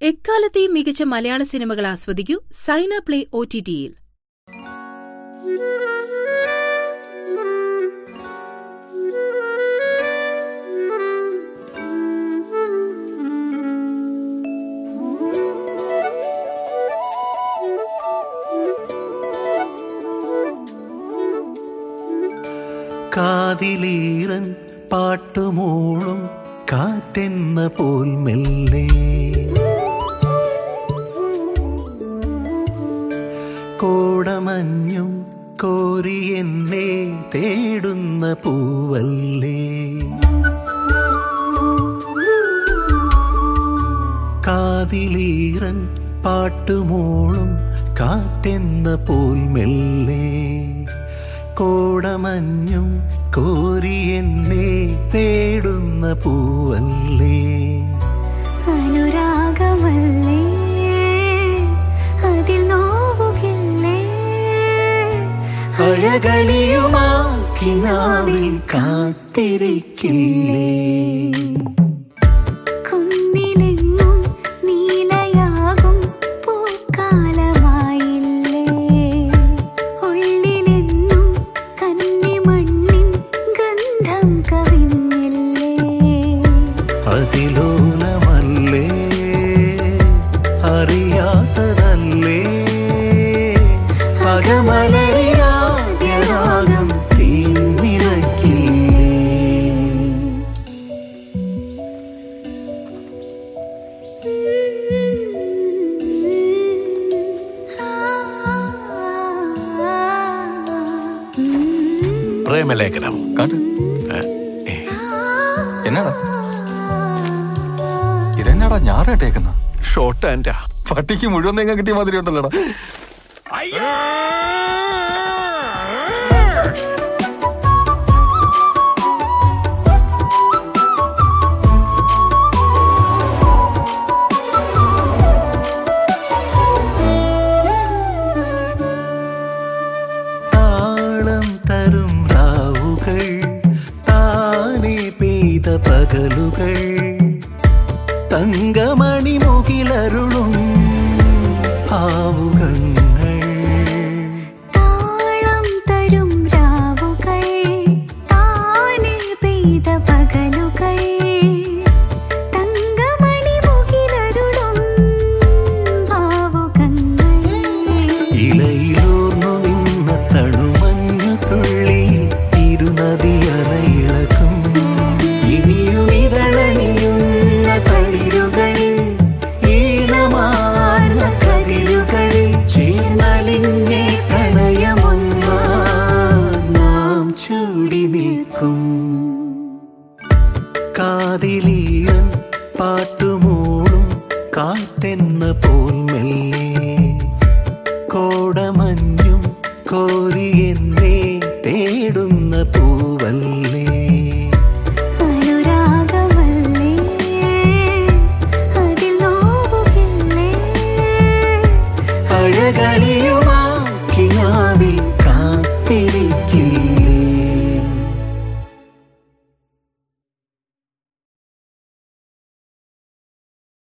എക്കാലത്തെയും മികച്ച മലയാള സിനിമകൾ ആസ്വദിക്കൂ സൈന പ്ലേ ഒ ടി ടിയിൽ കാതിലീറൻ പാട്ടുമൂളും കാറ്റെന്ന പോൽ മെല്ലെ കോടമഞ്ഞും കോരി എന്നെ തേടുന്ന പൂവല്ലേ കാതിലീറൻ പാട്ടുമൂളും കാറ്റെന്ന പോൽ മെല്ലെ കോടമഞ്ഞും കോരി എന്നെ തേടുന്ന പൂവല്ലേ അനുരാഗമല്ലേ അതിൽ നോവുകില്ലേ അഴകളിയുമാക്കിനാവിൽ കാത്തിരിക്കില്ലേ കുന്നിലെങ്ങും നീലയാകും പൂക്കാലമായില്ലേ ഉള്ളിലെന്നും കന്നിമണ്ണിൻ ഗന്ധം കവിഞ്ഞില്ലേ അതിലോലമല്ലേ അറിയാത്തതല്ലേ അകമലരിയാദ്യരാഗം തീർന്നിറക്കില്ലേ പ്രേമലേഖനം കാട്ട് ഏ, ഏ, എന്നാടാ ഇതെന്നാടാ ഞാറേട്ടേക്കുന്ന ഷോർട്ട് ആൻഡാ പട്ടിക്ക് മുഴുവൻ തേങ്ങ കിട്ടിയ മാതിരി ഉണ്ടല്ലോടാ താളം തരും രാവുകൾ താനെ പെയ്ത പകലുകൾ തങ്കമണി മുകിലരുളും ഭാവുകങ്ങൾ താളം തരും രാവുകൾ താനെ പെയ്ത പകലുകൾ തങ്കമണി മുകിലരുളും ഭാവുകങ്ങൾ ഇലയിലൂർന്നു നിന്ന തണുമഞ്ഞു തുള്ളിയിൽ ഇരുനദിയലയിളക്കും ഇനിയും ഇതളണിയുന്ന തളിരുകളിൽ ഈണമാർന്ന കതിരുകളിൽ ചേർന്നലിഞ്ഞേ പ്രണയമൊന്നാ നാം ചൂടി നിൽക്കും കാതിലീരൻ പാട്ടുമൂളും കാറ്റെന്ന പോൽ മെല്ലെ കോടമഞ്ഞും കോരി എന്നെ തേടുന്ന പൂവല്ലേ അനുരാഗമല്ലേ അതിൽ നോവുകില്ലേ അഴകലിയോ